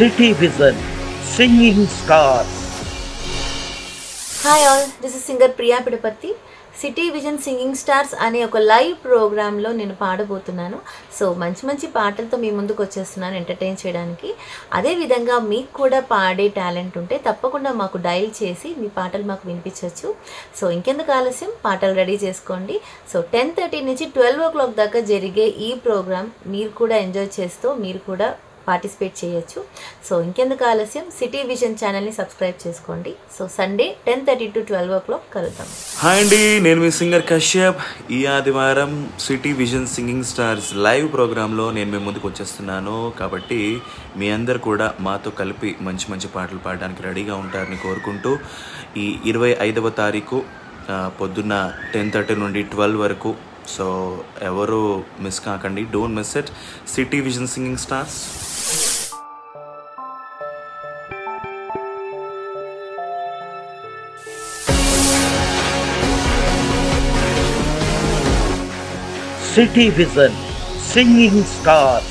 city vision singing stars hi all this is singer Priya Pidaparthi city vision singing stars అనే ఒక live ప్రోగ్రాంలో నేను పాడబోతున్నాను so మంచి మంచి పాటలతో మీ ముందుకు వచ్చేస్తున్నాను ఎంటర్టైన్ చేయడానికి అదేవిధంగా మీకు కూడా పాడే టాలెంట్ ఉంటే తప్పకుండా మాకు డైల్ చేసి మీ పాటలు మాకు వినిపించవచ్చు సో ఇంకెందుకు ఆలస్యం పాటలు రెడీ చేసుకోండి సో టెన్ థర్టీ నుంచి ట్వెల్వ్ ఓ క్లాక్ దాకా జరిగే ఈ ప్రోగ్రామ్ మీరు కూడా ఎంజాయ్ చేస్తూ మీరు కూడా పార్టిసిపేట్ చేయొచ్చు సో ఇంకెందుకు ఆలస్యం సిటీ విజన్ ఛానల్ని సబ్స్క్రైబ్ చేసుకోండి so Sunday ten thirty to twelve o'clock కలుద్దాం హాయ్ అండి నేను మీ సింగర్ కశ్యప్ ఈ ఆదివారం city vision singing stars live ప్రోగ్రాంలో నేను మీ ముందుకు వచ్చేస్తున్నాను కాబట్టి మీ అందరు కూడా మాతో కలిపి మంచి మంచి పాటలు పాడడానికి రెడీగా ఉంటారని కోరుకుంటూ ఈ ఇరవై ఐదవ తారీఖు ఆ, పొద్దున్న టెన్ థర్టీ నుండి ట్వెల్వ్ వరకు సో ఎవరు మిస్ కాకండి don't miss it city vision singing stars city vision singing stars